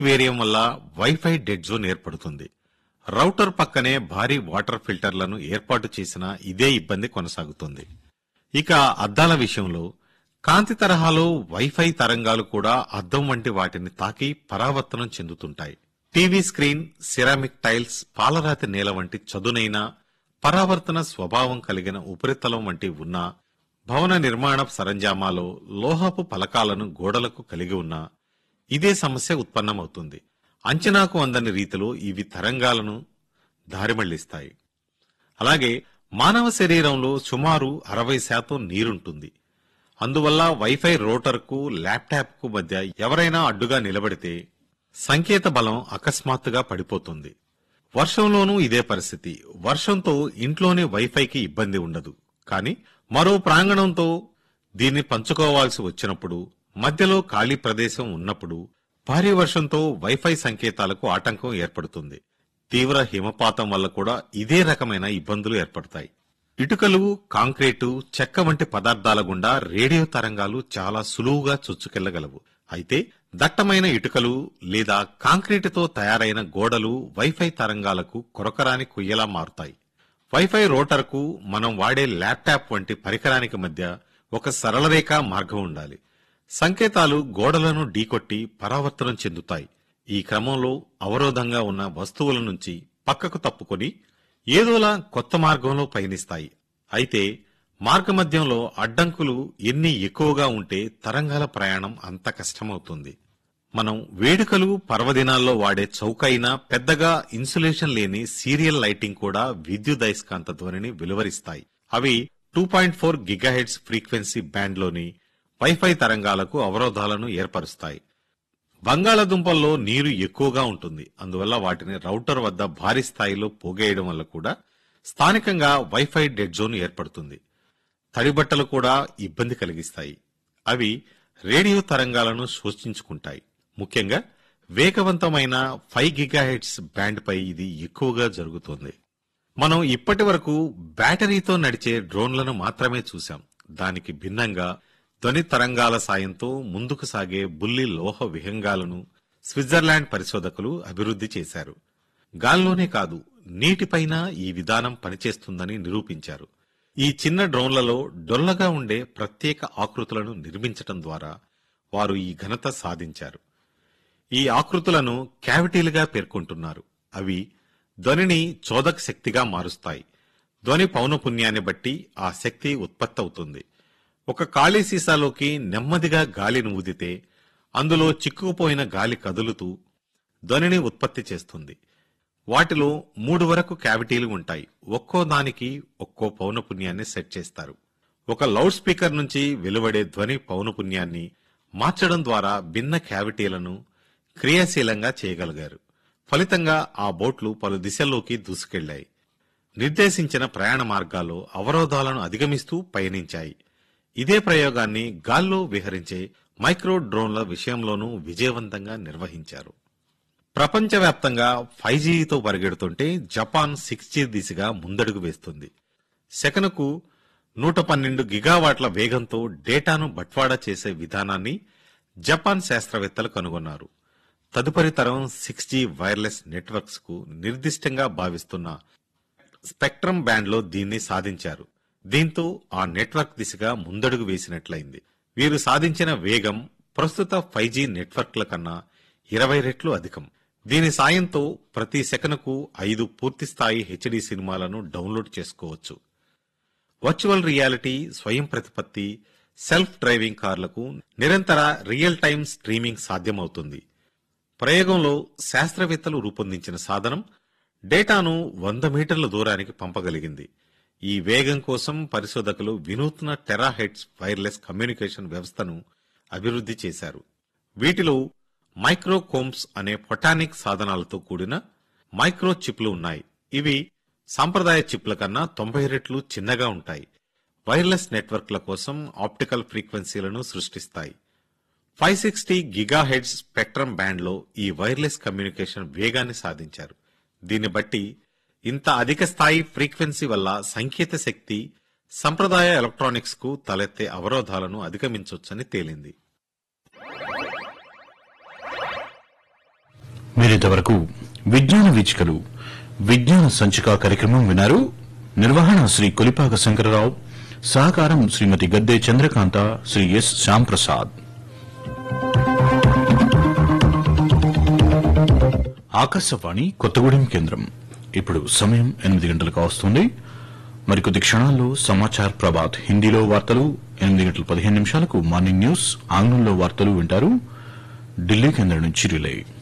వేరియం వల్ల WiFi dead zone ఏర్పడుతుంది router పక్కనే భారీ వాటర్ ఫిల్టర్లను ఏర్పాటు చేసిన ఇదే ఇబ్బంది కొనసాగుతుంది ఇక అద్దాల విషయంలో కాంతి తరహాలో వైఫై తరంగాలు కూడా అద్దం వంటి వాటిని తాకి పరావర్తనం చెందుతుంటాయి టీవీ స్క్రీన్ సిరామిక్ టైల్స్ పాలరాతి నేల వంటి చదునైన పరావర్తన స్వభావం కలిగిన ఉపరితలం వంటి ఉన్న భవన నిర్మాణ సరంజామాలో లోహపు పలకాలను గోడలకు కలిగి ఉన్న ఇదే సమస్య ఉత్పన్నమవుతుంది అంచనాకు అందని రీతిలో ఇవి తరంగాలను దారిమళ్లిస్తాయి అలాగే మానవ శరీరంలో సుమారు అరవై శాతం నీరుంటుంది అందువల్ల వైఫై రోటర్కు ల్యాప్టాప్కు మధ్య ఎవరైనా అడ్డుగా నిలబడితే సంకేత బలం అకస్మాత్తుగా పడిపోతుంది వర్షంలోనూ ఇదే పరిస్థితి వర్షంతో ఇంట్లోనే వైఫైకి ఇబ్బంది ఉండదు కానీ మరో ప్రాంగణంతో దీన్ని పంచుకోవాల్సి వచ్చినప్పుడు మధ్యలో ఖాళీ ప్రదేశం ఉన్నప్పుడు భారీ వర్షంతో వైఫై సంకేతాలకు ఆటంకం ఏర్పడుతుంది తీవ్ర హిమపాతం వల్ల కూడా ఇదే రకమైన ఇబ్బందులు ఏర్పడతాయి ఇటుకలు కాంక్రీటు చెక్క వంటి పదార్థాల గుండా రేడియో తరంగాలు చాలా సులువుగా చొచ్చుకెళ్లగలవు అయితే దట్టమైన ఇటుకలు లేదా కాంక్రీటుతో తయారైన గోడలు వైఫై తరంగాలకు కొరకరాని కుయ్యలా మారుతాయి వైఫై రోటర్కు మనం వాడే ల్యాప్టాప్ వంటి పరికరానికి మధ్య ఒక సరళరేఖ మార్గం ఉండాలి సంకేతాలు గోడలను ఢీకొట్టి పరావర్తనం చెందుతాయి ఈ క్రమంలో అవరోధంగా ఉన్న వస్తువుల నుంచి పక్కకు తప్పుకొని ఏదోలా కొత్త మార్గంలో పయనిస్తాయి అయితే మార్గమధ్యంలో అడ్డంకులు ఎన్ని ఎక్కువగా ఉంటే తరంగాల ప్రయాణం అంత కష్టమవుతుంది మనం వేడుకలు పర్వదినాల్లో వాడే చౌకైన పెద్దగా ఇన్సులేషన్ లేని సీరియల్ లైటింగ్ కూడా విద్యుదయస్కాంత ధ్వనిని వెలువరిస్తాయి అవి two point four gigahertz frequency బ్యాండ్లోని వైఫై తరంగాలకు అవరోధాలను ఏర్పరుస్తాయి బంగాళాదుంపల్లో నీరు ఎక్కువగా ఉంటుంది అందువల్ల వాటిని రౌటర్ వద్ద భారీ స్థాయిలో పోగేయడం వల్ల కూడా స్థానికంగా వైఫై డెడ్ జోన్ ఏర్పడుతుంది తడిబట్టలు కూడా ఇబ్బంది కలిగిస్తాయి అవి రేడియో తరంగాలను శోషించుకుంటాయి ముఖ్యంగా వేగవంతమైన ఫైవ్ గిగాహెడ్స్ బ్యాండ్ పై ఇది ఎక్కువగా జరుగుతోంది మనం ఇప్పటి వరకు బ్యాటరీతో నడిచే డ్రోన్లను మాత్రమే చూశాం దానికి భిన్నంగా ధ్వని తరంగాల సాయంతో ముందుకు సాగే బుల్లి లోహ విహంగాలను స్విట్జర్లాండ్ పరిశోధకులు అభివృద్ధి చేశారు గాల్లోనే కాదు నీటిపైన ఈ విధానం పనిచేస్తుందని నిరూపించారు ఈ చిన్న డ్రోన్లలో డొల్లగా ఉండే ప్రత్యేక ఆకృతులను నిర్మించటం ద్వారా వారు ఈ ఘనత సాధించారు ఈ ఆకృతులను క్యావిటీలుగా పేర్కొంటున్నారు అవి ధ్వనిని చోదక శక్తిగా మారుస్తాయి ధ్వని పౌనపుణ్యాన్ని బట్టి ఆ శక్తి ఉత్పత్తి అవుతుంది ఒక ఖాళీ సీసాలోకి నెమ్మదిగా గాలిని ఊదితే అందులో చిక్కుకుపోయిన గాలి కదులుతూ ధ్వనిని ఉత్పత్తి చేస్తుంది వాటిలో మూడు వరకు క్యావిటీలు ఉంటాయి ఒక్కో దానికి ఒక్కో పౌనపుణ్యాన్ని సెట్ చేస్తారు ఒక లౌడ్ స్పీకర్ నుంచి వెలువడే ధ్వని పౌనపుణ్యాన్ని మార్చడం ద్వారా భిన్న క్యావిటీలను క్రియాశీలంగా చేయగలిగారు ఫలితంగా ఆ బోట్లు పలు దిశల్లోకి దూసుకెళ్లాయి నిర్దేశించిన ప్రయాణ మార్గాల్లో అవరోధాలను అధిగమిస్తూ పయనించాయి ఇదే ప్రయోగాన్ని గాల్లో విహరించే మైక్రో డ్రోన్ల విషయంలోనూ విజయవంతంగా నిర్వహించారు ప్రపంచవ్యాప్తంగా ఫైవ్ జీతో పరిగెడుతుంటే జపాన్ సిక్స్ జీ దిశగా ముందడుగు వేస్తుంది సెకనుకు నూట పన్నెండు గిగావాట్ల వేగంతో డేటాను బట్వాడా చేసే విధానాన్ని జపాన్ శాస్త్రవేత్తలు కనుగొన్నారు తదుపరి తరం సిక్స్ జీ వైర్లెస్ నెట్వర్క్స్ కు నిర్దిష్టంగా భావిస్తున్న స్పెక్ట్రమ్ బ్యాండ్లో దీన్ని సాధించారు దీంతో ఆ నెట్వర్క్ దిశగా ముందడుగు వేసినట్లయింది వీరు సాధించిన వేగం ప్రస్తుత ఫైవ్ జీ నెట్వర్క్ల కన్నా ఇరవై రెట్లు అధికం దీని సాయంతో ప్రతి సెకనుకు ఐదు పూర్తిస్థాయి హెచ్డి సినిమాలను డౌన్లోడ్ చేసుకోవచ్చు వర్చువల్ రియాలిటీ స్వయం ప్రతిపత్తి సెల్ఫ్ డ్రైవింగ్ కార్లకు నిరంతర రియల్ టైమ్ స్ట్రీమింగ్ సాధ్యమవుతుంది ప్రయోగంలో శాస్త్రవేత్తలు రూపొందించిన సాధనం డేటాను వంద మీటర్ల దూరానికి పంపగలిగింది ఈ వేగం కోసం పరిశోధకులు వినూత్న టెరాహెడ్స్ వైర్లెస్ కమ్యూనికేషన్ వ్యవస్థను అభివృద్ధి చేశారు వీటిలో మైక్రోకోమ్స్ అనే ఫొటానిక్ సాధనాలతో కూడిన మైక్రో చిప్లు ఉన్నాయి ఇవి సాంప్రదాయ చిప్ల కన్నా తొంభై రెట్లు చిన్నగా ఉంటాయి వైర్లెస్ నెట్వర్క్ల కోసం ఆప్టికల్ ఫ్రీక్వెన్సీలను సృష్టిస్తాయి ఫైవ్ సిక్స్టీ గిగాహెడ్స్ స్పెక్ట్రమ్ బ్యాండ్లో ఈ వైర్లెస్ కమ్యూనికేషన్ వేగాన్ని సాధించారు దీన్ని బట్టి ఇంత అధిక స్థాయి ఫ్రీక్వెన్సీ వల్ల సంకేత శక్తి సంప్రదాయ ఎలక్ట్రానిక్స్ కు తలెత్తే అవరోధాలను అధిగమించొచ్చని తేలింది మీరింతవరకు విజ్ఞాన వీచికలు విజ్ఞాన సంచిక కార్యక్రమం విన్నారు నిర్వహణ శ్రీ కొలిపాక శంకరరావు సహకారం శ్రీమతి గద్దె చంద్రకాంత శ్రీ ఎస్ శ్యాంప్రసాద్ ఆకాశవాణి కొత్తగూడెం కేంద్రం ఇప్పుడు సమయం ఎనిమిది గంటలకు వస్తుంది మరికొద్ది క్షణాల్లో సమాచార్ ప్రభాత్ హిందీలో వార్తలు ఎనిమిది గంటల పదిహేను నిమిషాలకు మార్నింగ్ న్యూస్ ఆంగ్లంలో వార్తలు వింటారు ఢిల్లీ కేంద్రం నుంచి రిలే